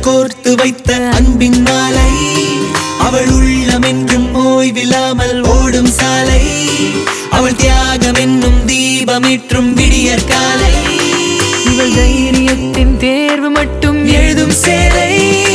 கோர்த்து வைத்த அன்பின் மாலை அவள் உள்ளம் என்றும் ஓய்வில்லாமல் ஓடும் சாலை அவள் தியாகம் என்னும் தீபமிற்றும் விடியற் காலை இவள் தைரியத்தின் தேர்வு மட்டும் எழுதும் சேலை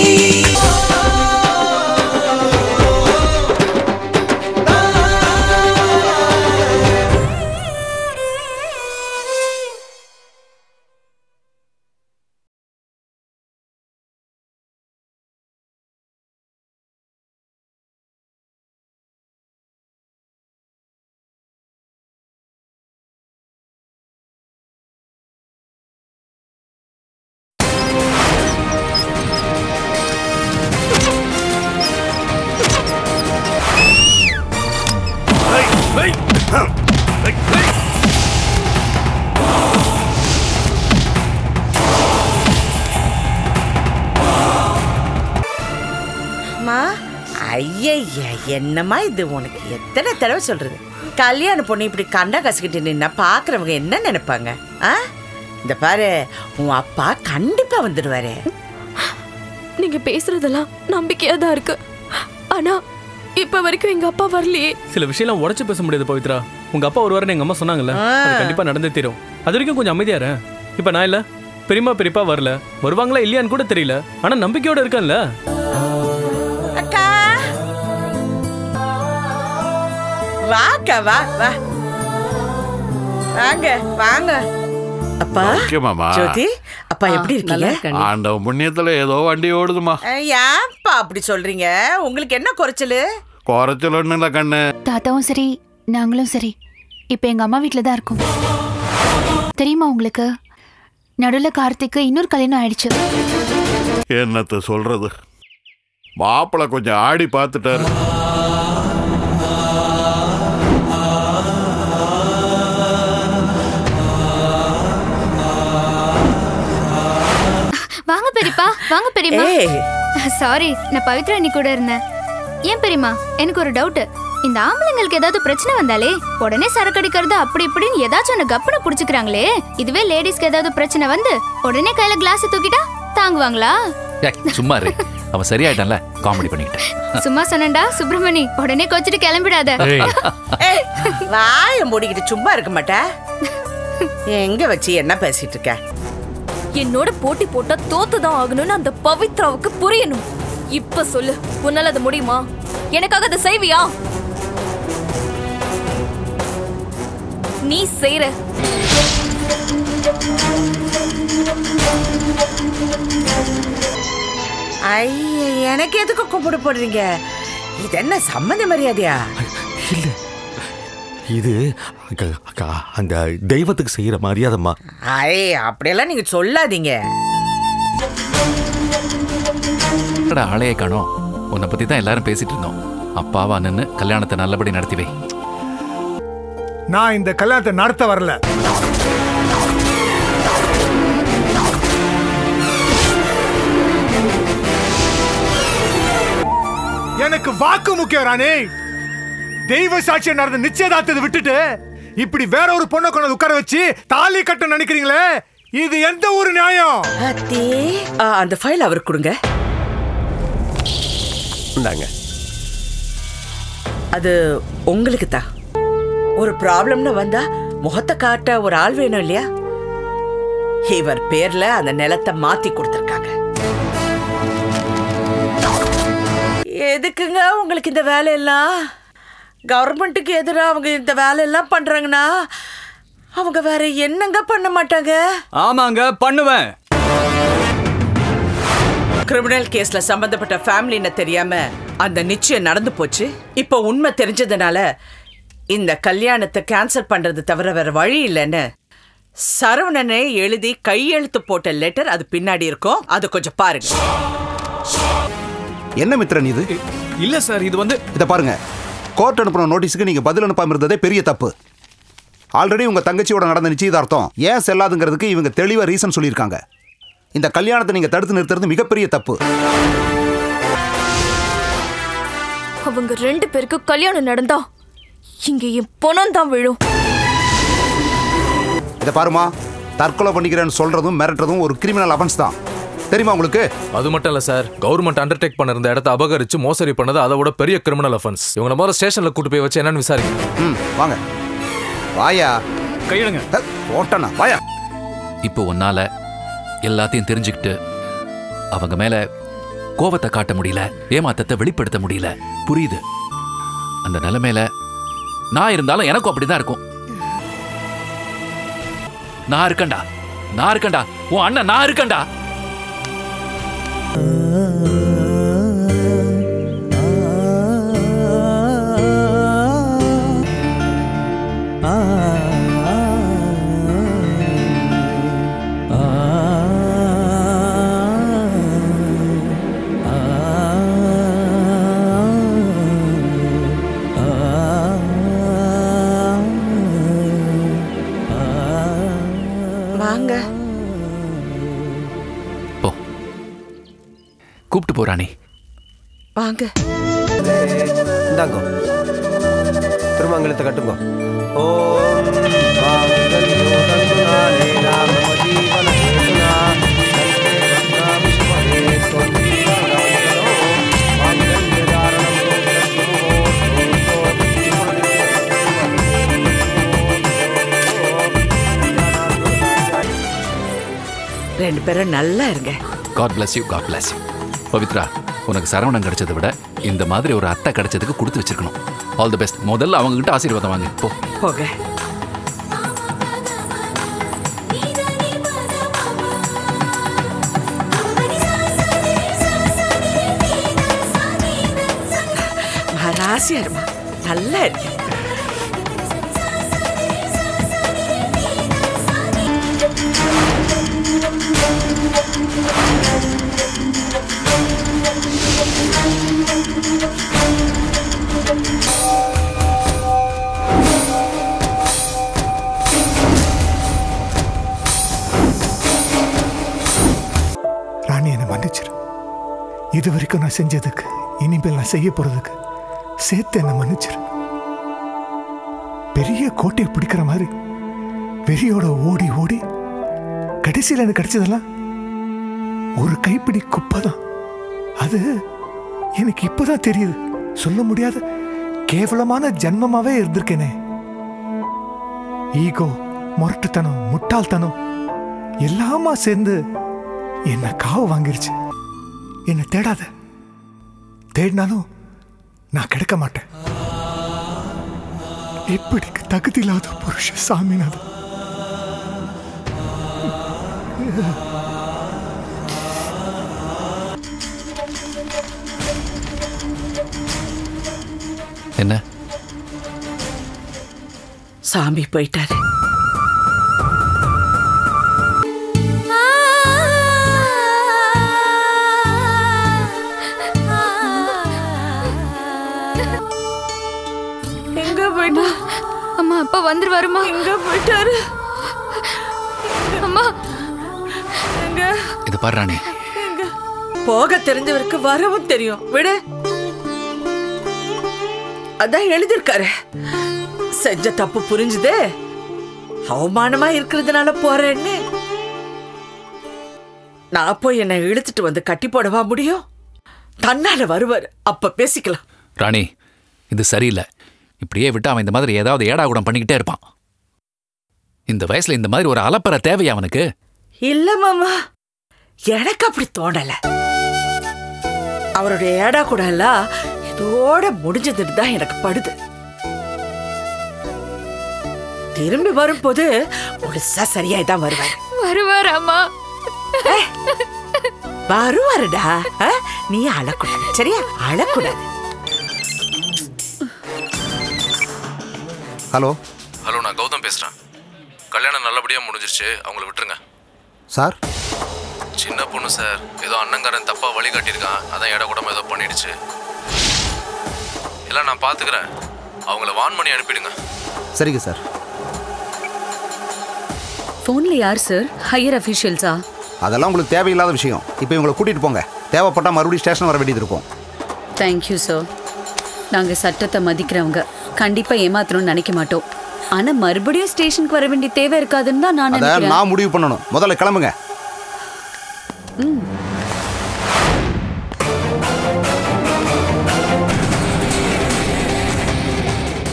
அம்மா ஐயய்ய என்னம்மா இது உனக்கு எத்தனை தடவை சொல்றது கல்யாண பொண்ணு இப்படி கண்டா கசிக்கிட்டு நின்னா பாக்குறவங்க என்ன நினைப்பாங்க ஆ இந்த பாரு உன் அப்பா கண்டிப்பா வந்துடுவாரு நீங்க பேசுறதெல்லாம் நம்பிக்கையா தான் இருக்கு ஆனா இப்ப வரைக்கும் எங்க அப்பா வரலையே சில விஷயம்லாம் உடச்சு பேச முடியாது பவித்ரா உங்க அப்பா ஒரு வாரம் எங்க அம்மா சொன்னாங்கல்ல அது கண்டிப்பா நடந்தே தீரும் அது வரைக்கும் கொஞ்சம் அமைதியா இரு இப்ப நான் இல்ல பெரியம்மா பெரியப்பா வரல வருவாங்களா இல்லையான்னு கூட தெரியல ஆனா நம்பிக்கையோட இருக்கேன்ல அக்கா வாக்கா வா வா வாங்க வாங்க அப்பா முக்கியமாமா ஜோதி அப்பா எப்படி இருக்கீங்க ஆண்டவ புண்ணியத்துல ஏதோ வண்டி ஓடுதுமா அஹ், ஏன்ப்பா அப்படி சொல்றீங்க உங்களுக்கு என்ன குறைச்சலு குறைச்சல் ஒண்ணும் இல்ல கண்ணு தாத்தாவும் சரி நாங்களும் சரி இப்போ எங்க அம்மா வீட்டில் தான் இருக்கோம் தெரியுமா உங்களுக்கு நடுவில் கார்த்திக்கு இன்னொரு கல்யாணம் ஆயிடுச்சு என்னத்த சொல்றது மாப்பிளை கொஞ்சம் ஆடி பார்த்துட்டாரு வாங்க பெரியப்பா வாங்க பெரியம்மா ஏய் சாரி நான் பவித்ரா அண்ணி கூட இருந்தேன் ஏன் பெரியம்மா எனக்கு ஒரு டவுட் இந்த ஆம்பளைங்களுக்கு ஏதாவது பிரச்சனை வந்தாலே உடனே சரக்கு அடிக்கிறது அப்படி இப்படின்னு ஏதாச்சும் ஒன்று கப்புனு புடிச்சுக்கிறாங்களே இதுவே லேடிஸ்க்கு ஏதாவது பிரச்சனை வந்து உடனே கையில கிளாஸ் தூக்கிட்டா தாங்குவாங்களா ஏய், சும்மா இரு அவன் சரியாயிட்டான்ல காமெடி பண்ணிக்கிட்டேன் சும்மா சொன்னேன்டா சுப்பிரமணி உடனே கொச்சிட்டு கிளம்பிடாத ஏய், வாயை மூடிக்கிட்டு சும்மா இருக்க மாட்டே எங்க வச்சு என்ன பேசிட்டு இருக்க என்னோட போட்டி போட்டா தோத்துதான் ஆகணும்னு அந்த பவித்ராவுக்கு புரியணும் இப்ப சொல்லு உன்னால அது முடியுமா எனக்காக அதை செய்வியா நீ செய்ற ஐய எனக்கு எதுக்கு கூப்பிட போடுறீங்க இது என்ன சம்மந்த மரியாதையா இது அங்க- அக்கா, அந்த தெய்வத்துக்கு செய்யற மரியாதைம்மா ஐ அப்படியெல்லாம் நீங்க சொல்லாதீங்க என்னடா ஆளையே காணோம் உன்னை பத்தி தான் எல்லாரும் பேசிட்டு இருந்தோம் அப்பாவா நின்னு கல்யாணத்தை நல்லபடி நடத்தி வை நான் இந்த கல்யாணத்தை நடத்த வரல எனக்கு வாக்கு முக்கியம் ராணி தெய்வ சாட்சியம் நடந்த நிச்சயதார்த்தத்தை விட்டுட்டு இப்படி வேற ஒரு பொண்ணை கொண்டு உட்கார வச்சு தாலி கட்ட நினைக்கிறீங்களே இது எந்த ஒரு நியாயம் அத்தே ஆ, அந்த ஃபைல் அவருக்கு கொடுங்க இந்தாங்க அது உங்களுக்கு தான் ஒரு ப்ராப்ளம்னு வந்தா முகத்தை காட்ட ஒரு ஆள் வேணும் இல்லையா இவர் பேர்ல அந்த நிலத்தை மாத்தி கொடுத்துருக்காங்க எதுக்குங்க உங்களுக்கு இந்த வேலையெல்லாம் கவர்மெண்ட்டுக்கு எதிராக அவங்க இந்த வேலையெல்லாம் பண்றாங்கன்னா அவங்க வேற என்னங்க பண்ண மாட்டாங்க ஆமாங்க பண்ணுவேன் கிரிமினல் கேஸ்ல சம்பந்தப்பட்ட ஃபேமிலின்னு தெரியாம அந்த நிச்சயம் நடந்து போச்சு இப்போ உண்மை தெரிஞ்சதுனால இந்த கல்யாணத்தை கேன்சல் பண்றது தவிர வேற வழி இல்லைன்னு சரவணனே எழுதி கையெழுத்து போட்ட லெட்டர் அது பின்னாடி இருக்கும் அது கொஞ்சம் பாருங்க என்ன மித்ரன் இது இல்ல சார் இது வந்து இதை பாருங்க கோர்ட் அனுப்புன நோட்டீஸுக்கு நீங்க பதில் அனுப்பாம இருந்ததே பெரிய தப்பு ஆல்ரெடி உங்க தங்கச்சியோட நடந்த நிச்சயதார்த்தம் ஏன் செல்லாதுங்கிறதுக்கு இவங்க தெளிவா ரீசன் சொல்லியிருக்காங்க இந்த கல்யாணத்தை நீங்க தடுத்து நிறுத்துறது மிகப்பெரிய தப்பு அவங்க ரெண்டு பேருக்கு கல்யாணம் நடந்தா இங்க என் பணம் தான் விழும் இதை பாருமா தற்கொலை பண்ணிக்கிறேன்னு சொல்றதும் மிரட்டுறதும் ஒரு கிரிமினல் அஃபென்ஸ் தான் தெரியுமா உங்களுக்கு அது மட்டும் இல்ல சார் கவர்மெண்ட் அண்டர்டேக் பண்ண இருந்த இடத்த அபகரிச்சு மோசடி பண்ணது அதை விட பெரிய கிரிமினல் அஃபென்ஸ் இவங்க முதல்ல ஸ்டேஷன்ல கூட்டு போய் வச்சு என்னன்னு விசாரிங்க ம் வாங்க வாயா கையிடுங்க ஓட்டனா வாயா இப்போ உன்னால எல்லாத்தையும் தெரிஞ்சுக்கிட்டு அவங்க மேல கோபத்தை காட்ட முடியல ஏமாத்தத்தை வெளிப்படுத்த முடியல புரியுது அந்த நிலைமையில நான் இருந்தாலும் எனக்கும் அப்படிதான் இருக்கும் நான் இருக்கேன்டா நான் இருக்கேன்டா உன் அண்ணன் நான் இருக்கேன்டா வாங்க போ கூப்பிட்டு போறானே வாங்க இந்தாங்கோ திருமங்கலத்தை கட்டுங்கோ ஓம் வாங்கல்யோ தந்துநானே நாம ஜீவன ஹேதுனா கல்பே வத்னாமி சுபஹே தொந்தீவனாமகனோ மாங்கல்யதாரணம் ரெண்டு பேரும் நல்லா இருங்க God bless you God bless you Pavithra உனக்கு சரவணன் கிடைச்சதை விட இந்த மாதிரி ஒரு அத்தை கிடைச்சதுக்கு கொடுத்து வச்சிருக்கணும் ஆல் தி பெஸ்ட் முதல்ல அவங்க கிட்ட ஆசீர்வாதம் வாங்க போ போக ராசியா இருமா நல்லா இருக்கு ராணி என்னை மன்னிச்சிரு இது வரைக்கும் நான் செஞ்சதுக்கு இனிமேல் நான் செய்ய போறதுக்கு சேர்த்து என்னை மன்னிச்சிரு பெரிய கோட்டையை பிடிக்கிற மாதிரி வெறியோட ஓடி ஓடி கடைசியில் எனக்கு கிடைச்சதெல்லாம் ஒரு கைப்பிடி குப்பை தான் அது எனக்கு இப்பதான் தெரியுது சொல்ல முடியாத கேவலமான ஜன்மமாவே இருந்திருக்கேனே ஈகோ முரட்டுத்தனம் முட்டாள்தனம் எல்லாமா சேர்ந்து என்ன காவு வாங்கிருச்சு என்ன தேடாத தேடினாலும் நான் கிடைக்க மாட்டேன் இப்படிக்கு தகுதி இல்லாத புருஷ சாமிநாதன் என்ன சாமி போயிட்டாரு எங்க போயிட்டா அம்மா அப்பா வந்துருவாருமா எங்க போயிட்டாரு அம்மா எங்க இது பாரு ராணி எங்க போக தெரிஞ்சவருக்கு வரவும் தெரியும் விடு அதான் எழுதியிருக்காரு செஞ்ச தப்பு புரிஞ்சுதே அவமானமா இருக்கிறதுனால போறேன்னு நான் போய் என்னை இழுத்துட்டு வந்து கட்டி போடவா முடியும் தன்னால வருவார் அப்ப பேசிக்கலாம் ராணி இது சரியில்லை இப்படியே விட்டு அவன் இந்த மாதிரி ஏதாவது ஏடா கூடம் பண்ணிக்கிட்டே இருப்பான் இந்த வயசுல இந்த மாதிரி ஒரு அலப்பற தேவையா அவனுக்கு இல்ல மாமா எனக்கு அப்படி தோணல அவருடைய ஏடா கூட எல்லாம் இதோட முடிஞ்சதுன்னு தான் எனக்கு படுது திரும்பி வரும்போது முழுசா சரியாய் தான் வருவாரு வருவாராமா வருவாருடா ஆ? நீ அழக்கூடாது சரியா அழக்கூடாது ஹலோ ஹலோ நான் கௌதம் பேசுறேன் கல்யாணம் நல்லபடியா முடிஞ்சிருச்சு அவங்கள விட்டுருங்க சார் சின்ன பொண்ணு சார் ஏதோ அண்ணங்காரன் தப்பா வழி காட்டியிருக்கான் அதான் இட கூடமா ஏதோ பண்ணிடுச்சு எல்லாம் நான் பாத்துக்கிறேன் அவங்கள வான் பண்ணி அனுப்பிடுங்க சரிங்க சார் ஃபோன்ல யார் சார் ஹையர் அஃபிஷியல்ஸா அதெல்லாம் உங்களுக்கு தேவையில்லாத விஷயம் இப்போ இவங்களை கூட்டிட்டு போங்க தேவைப்பட்டா மறுபடியும் ஸ்டேஷன் வர வேண்டியது இருக்கும் தேங்க்யூ சார் நாங்க சட்டத்தை மதிக்கிறவங்க கண்டிப்பா ஏமாத்தணும்னு நினைக்க மாட்டோம் ஆனா மறுபடியும் ஸ்டேஷனுக்கு வர வேண்டிய தேவை இருக்காதுன்னு தான் நான் அதை நினைக்கிறேன் நான் முடிவு பண்ணணும் முதல்ல கிளம்புங்க ம்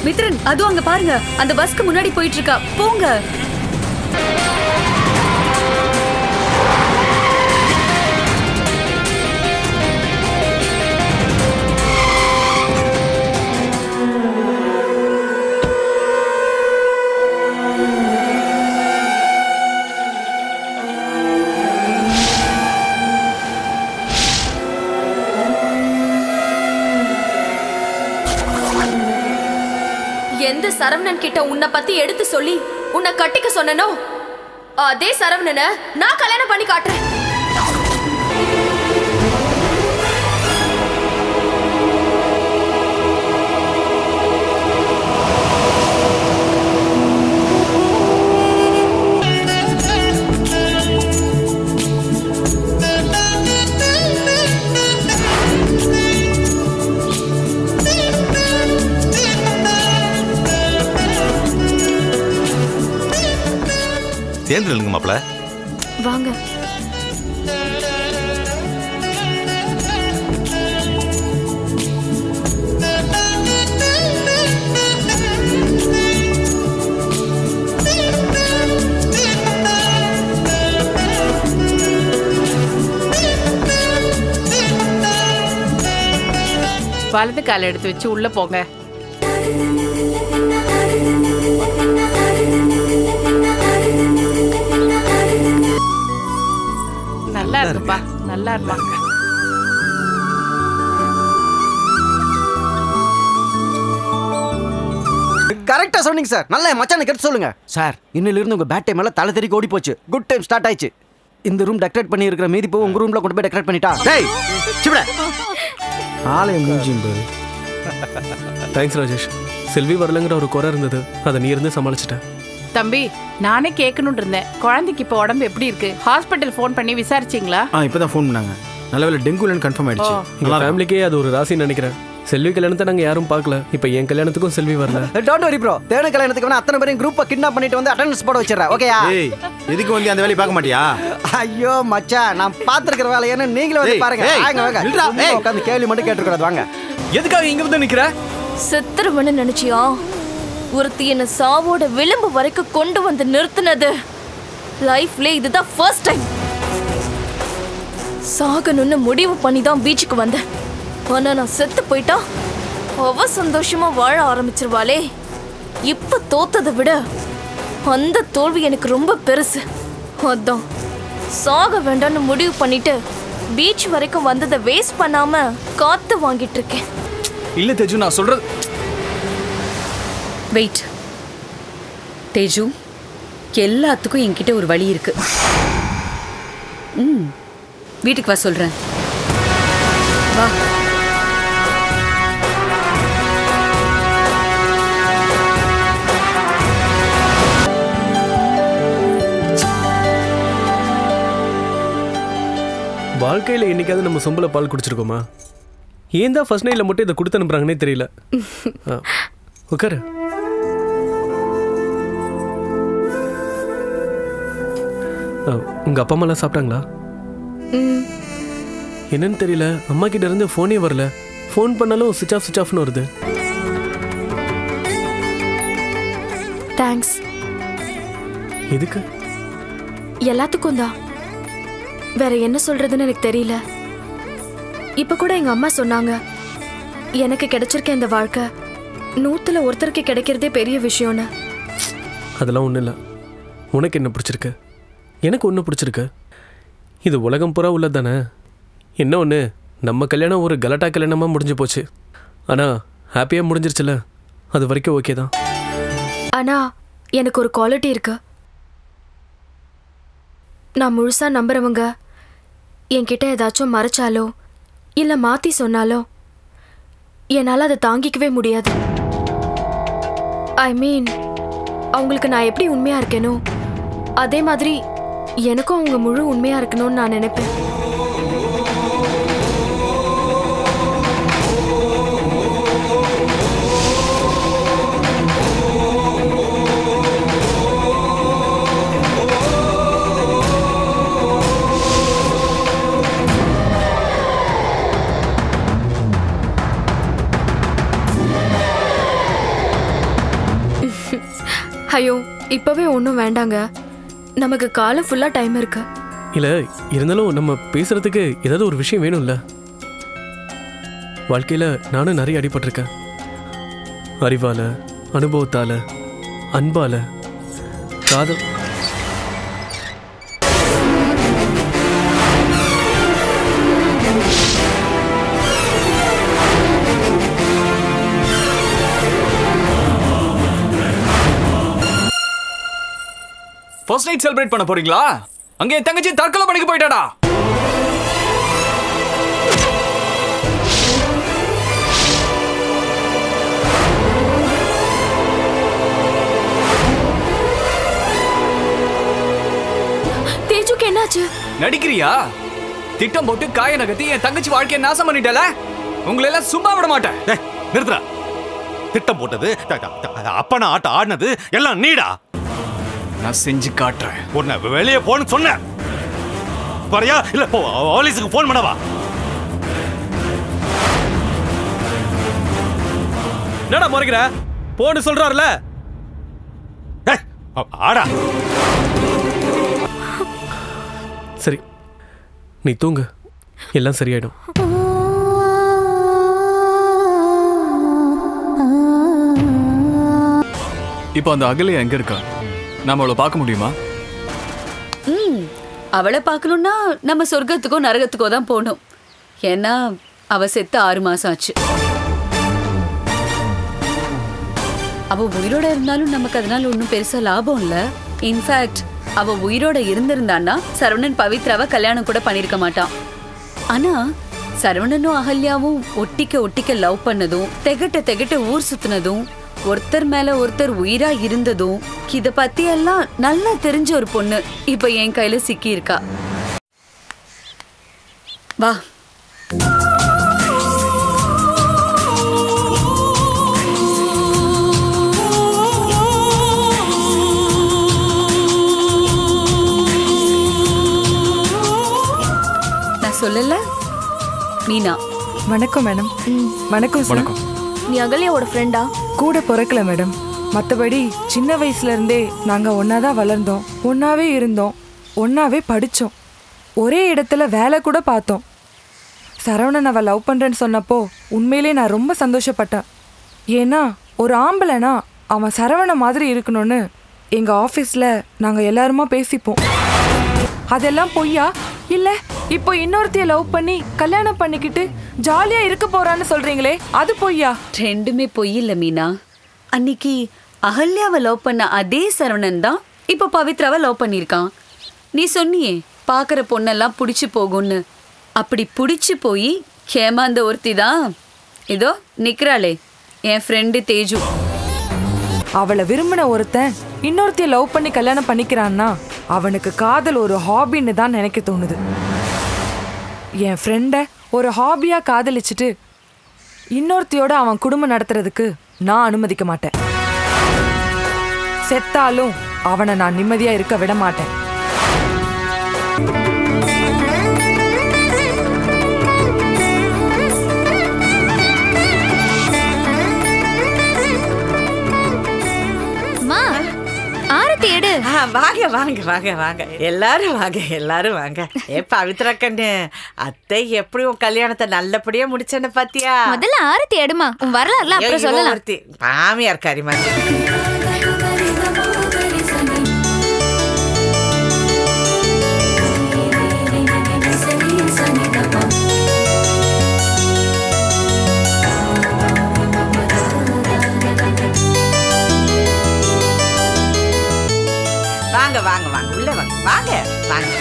மித்ரன் அதுவும் அங்க பாருங்க அந்த பஸ்க்கு முன்னாடி போயிட்டு இருக்கா போங்க எந்த சரவணன் கிட்ட உன்னை பத்தி எடுத்து சொல்லி உன்னை கட்டிக்க சொன்னனோ அதே சரவணனை நான் கல்யாணம் பண்ணி காட்டுறேன் சேர்ந்து இல்லைங்க மாப்பிள வாங்க வலது கால் எடுத்து வச்சு உள்ள போங்க நல்லா இருக்குப்பா நல்லா இருப்பா கரெக்டா சொன்னீங்க சார் நல்ல என் மச்சானை கெடுத்து சொல்லுங்க சார் இன்னில இருந்து உங்க பேட் டைம் எல்லாம் தலை தெறிக்க ஓடி போச்சு குட் டைம் ஸ்டார்ட் ஆயிடுச்சு இந்த ரூம் டெக்கரேட் பண்ணி இருக்கிற மீதி போ உங்க ரூம்ல கொண்டு போய் டெக்கரேட் பண்ணிட்டா டேய் சிவட ஆலயம் மூஞ்சியும் பாரு தேங்க்ஸ் ராஜேஷ் செல்வி வரலங்கிற ஒரு குறை இருந்தது அதை நீ இருந்து சமாளிச்சிட்ட தம்பி நானே கேட்கணும்னு இருந்தேன் குழந்தைக்கு இப்போ உடம்பு எப்படி இருக்கு ஹாஸ்பிட்டல் ஃபோன் பண்ணி விசாரிச்சிங்களா ஆ இப்போ தான் ஃபோன் பண்ணாங்க நல்ல வேலை டெங்குலன்னு கன்ஃபார்ம் ஆயிடுச்சு ஓ. எங்க ஃபேமிலிக்கே அது ஒரு ராசின்னு நினைக்கிறேன் செல்வி கல்யாணத்தை நாங்க யாரும் பார்க்கல இப்போ என் கல்யாணத்துக்கும் செல்வி வரல டோன்ட் வரி ப்ரோ தேவன கல்யாணத்துக்கு வேணா அத்தனை பேரையும் குரூப்பை கிட்னாப் பண்ணிட்டு வந்து அட்டெண்டன்ஸ் போட வச்சிடறேன் ஓகேயா ஏய் எதுக்கு வந்து அந்த வேலையை பார்க்க மாட்டியா ஐயோ மச்சான் நான் பாத்துருக்கிற வேலை என்ன நீங்களும் வந்து ஏய், பாருங்க ஏய், வாங்க வாங்க நில்றா, சும்மா ஏய். உட்காந்து கேள்வி மட்டும் கேட்டுக்கூடாது வாங்க எதுக்காக இங்க வந்து நிக்கிற செத்துருவன்னு நினைச்சியா ஒருத்தி என்ன சாவோட விளிம்பு வரைக்கும் கொண்டு வந்து நிறுத்தினது லைஃப்ல இதுதான் ஃபர்ஸ்ட் டைம் சாகணும்னு முடிவு பண்ணி தான் பீச்சுக்கு வந்தேன் ஆனா நான் செத்து போயிட்டா அவ சந்தோஷமா வாழ ஆரம்பிச்சிருவாளே இப்ப தோத்ததை விட அந்த தோல்வி எனக்கு ரொம்ப பெருசு அதான் சாக வேண்டாம்னு முடிவு பண்ணிட்டு பீச் வரைக்கும் வந்ததை வேஸ்ட் பண்ணாம காத்து வாங்கிட்டு இருக்கேன் இல்ல தேஜு நான் சொல்றது வெயிட் தேஜு எல்லாத்துக்கும் என்கிட்ட ஒரு வழி இருக்கு ம் வீட்டுக்கு வா சொல்றேன் வா வாழ்க்கையில என்னைக்காவது நம்ம சொம்பல பால் குடிச்சிருக்கோமா ஏன் தான் ஃபர்ஸ்ட் நைட்ல மட்டும் இதை கொடுத்து அனுப்புறாங்கன்னே தெரியல ஆ, உட்காரு ஆ, உங்க அப்பா அம்மாலாம் சாப்பிட்டாங்களா என்னன்னு தெரியல அம்மா கிட்ட இருந்து ஃபோனே வரல ஃபோன் பண்ணாலும் சுவிச் ஆஃப் சுவிச் ஆஃப்னு வருது தேங்க்ஸ் எதுக்கு எல்லாத்துக்கும் தான் வேற என்ன சொல்றதுன்னு எனக்கு தெரியல இப்ப கூட எங்க அம்மா சொன்னாங்க எனக்கு கிடைச்சிருக்க இந்த வாழ்க்கை நூத்துல ஒருத்தருக்கு கிடைக்கிறதே பெரிய விஷயம்னு அதெல்லாம் ஒன்றும் இல்லை உனக்கு என்ன பிடிச்சிருக்கு எனக்கு ஒன்று பிடிச்சிருக்கு இது உலகம் பூரா உள்ளது தானே என்ன ஒன்று நம்ம கல்யாணம் ஒரு கலட்டா கல்யாணமாக முடிஞ்சு போச்சு ஆனால் ஹாப்பியாக முடிஞ்சிருச்சுல அது வரைக்கும் ஓகே தான் ஆனா எனக்கு ஒரு குவாலிட்டி இருக்கு நான் முழுசா நம்புறவங்க என்கிட்ட ஏதாச்சும் மறைச்சாலோ இல்ல மாத்தி சொன்னாலோ என்னால அதை தாங்கிக்கவே முடியாது ஐ மீன் அவங்களுக்கு நான் எப்படி உண்மையா இருக்கேனோ அதே மாதிரி எனக்கும் அவங்க முழு உண்மையா இருக்கணும்னு நான் நினைப்பேன் ஐயோ இப்பவே ஒன்றும் வேண்டாங்க நமக்கு காலம் ஃபுல்லாக டைம் இருக்கு இல்லை இருந்தாலும் நம்ம பேசுறதுக்கு ஏதாவது ஒரு விஷயம் வேணும்ல வாழ்க்கையில் நானும் நிறைய அடிபட்டிருக்கேன் அறிவால அனுபவத்தால அன்பால காதல் ஃபர்ஸ்ட் நைட் செலிப்ரேட் பண்ண போறீங்களா அங்க என் தங்கச்சி தற்கொலை பண்ணிக்க போயிட்டாடா தேஜுக்கு என்னாச்சு நடிக்கிறியா திட்டம் போட்டு காய நகர்த்தி என் தங்கச்சி வாழ்க்கையை நாசம் பண்ணிட்டல உங்களை எல்லாம் சும்மா விட மாட்டேன் நிறுத்துறா திட்டம் போட்டது த- த- த- அப்பனா ஆட்டம் ஆடினது எல்லாம் நீடா நான் செஞ்சு காட்டுறேன் உன்னை வெளியே போன்னு சொன்னேன் வரையா இல்ல போ போலீஸுக்கு ஃபோன் பண்ணவா என்னடா முறைக்கிற போன்னு சொல்றாருல ஆடா சரி நீ தூங்கு எல்லாம் சரியாயிடும் இப்போ அந்த அகலையா எங்க இருக்கா நாம அவளை பார்க்க முடியுமா ம் அவளை பார்க்கணும்னா நம்ம சொர்க்கத்துக்கோ நரகத்துக்கோ தான் போகணும் ஏன்னா அவ செத்து ஆறு மாசம் ஆச்சு அவ உயிரோட இருந்தாலும் நமக்கு அதனால ஒன்றும் பெருசா லாபம் இல்ல இன்ஃபேக்ட் அவ உயிரோட இருந்திருந்தான்னா சரவணன் பவித்ராவை கல்யாணம் கூட பண்ணிருக்க மாட்டான் ஆனா சரவணனும் அகல்யாவும் ஒட்டிக்க ஒட்டிக்க லவ் பண்ணதும் தெகட்ட தெகட்ட ஊர் சுத்தினதும் ஒருத்தர் மேல ஒருத்தர் உயிரா இருந்ததும் இத பத்தி எல்லாம் நல்லா தெரிஞ்ச ஒரு பொண்ணு இப்ப என் கையில சிக்கி இருக்கா வா நான் சொல்லல மீனா வணக்கம் மேடம் வணக்கம் சார் வணக்கம் நீ அகல்யாவோட ஃப்ரெண்டா கூட பிறக்கல மேடம் மற்றபடி சின்ன வயசுல இருந்தே நாங்கள் ஒன்றா தான் வளர்ந்தோம் ஒன்றாவே இருந்தோம் ஒன்றாவே படித்தோம் ஒரே இடத்துல வேலை கூட பார்த்தோம் சரவணன் அவ லவ் பண்ணுறேன்னு சொன்னப்போ உண்மையிலே நான் ரொம்ப சந்தோஷப்பட்டேன் ஏன்னா ஒரு ஆம்பளைனா அவன் சரவண மாதிரி இருக்கணும்னு எங்கள் ஆஃபீஸில் நாங்கள் எல்லாருமா பேசிப்போம் அதெல்லாம் பொய்யா இல்லை இப்போ இன்னொருத்தைய லவ் பண்ணி கல்யாணம் பண்ணிக்கிட்டு ஜாலியாக இருக்க போறான்னு சொல்றீங்களே அது பொய்யா ரெண்டுமே பொய் இல்ல மீனா அன்னைக்கு அகல்யாவை லவ் பண்ண அதே சரவணன் தான் இப்ப பவித்ராவை லவ் பண்ணியிருக்கான் நீ சொன்னியே பாக்குற பொண்ணெல்லாம் புடிச்சு போகும்னு அப்படி புடிச்சு போய் ஏமாந்த ஒருத்தி தான் இதோ நிக்கிறாளே என் ஃப்ரெண்டு தேஜு அவளை விரும்பின ஒருத்தன் இன்னொருத்தைய லவ் பண்ணி கல்யாணம் பண்ணிக்கிறான்னா அவனுக்கு காதல் ஒரு ஹாபின்னு தான் நினைக்க தோணுது என் ஃப்ரெண்டை ஒரு ஹாபியாக காதலிச்சிட்டு இன்னொருத்தியோட அவன் குடும்பம் நடத்துறதுக்கு நான் அனுமதிக்க மாட்டேன் செத்தாலும் அவனை நான் நிம்மதியா இருக்க விட மாட்டேன் அம்மா ஆரத்தி எடு வாங்க வாங்க வாங்க வாங்க எல்லாரும் வாங்க எல்லாரும் வாங்க ஏ பவித்ரா கண்ணு அத்தை எப்படி உன் கல்யாணத்தை நல்லபடியா முடிச்சேன்னு பாத்தியா முதல்ல ஆரத்தி எடுமா உன் வரலாறுல ஐயோ, அப்புறம் இவ சொல்லலாம் ஒருத்தி மாமியார் காரி மாதிரி வாங்க வாங்க வாங்க உள்ள வாங்க வாங்க வாங்க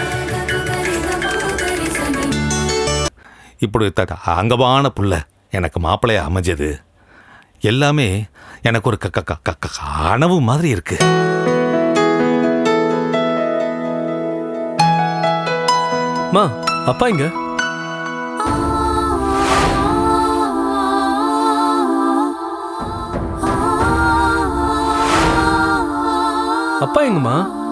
இப்படி த- அங்கமான புள்ள எனக்கு மாப்பிள்ளைய அமைஞ்சது எல்லாமே எனக்கு ஒரு க- க- க- க- கனவு மாதிரி இருக்கு மா அப்பா இங்க அப்பா எங்கம்மா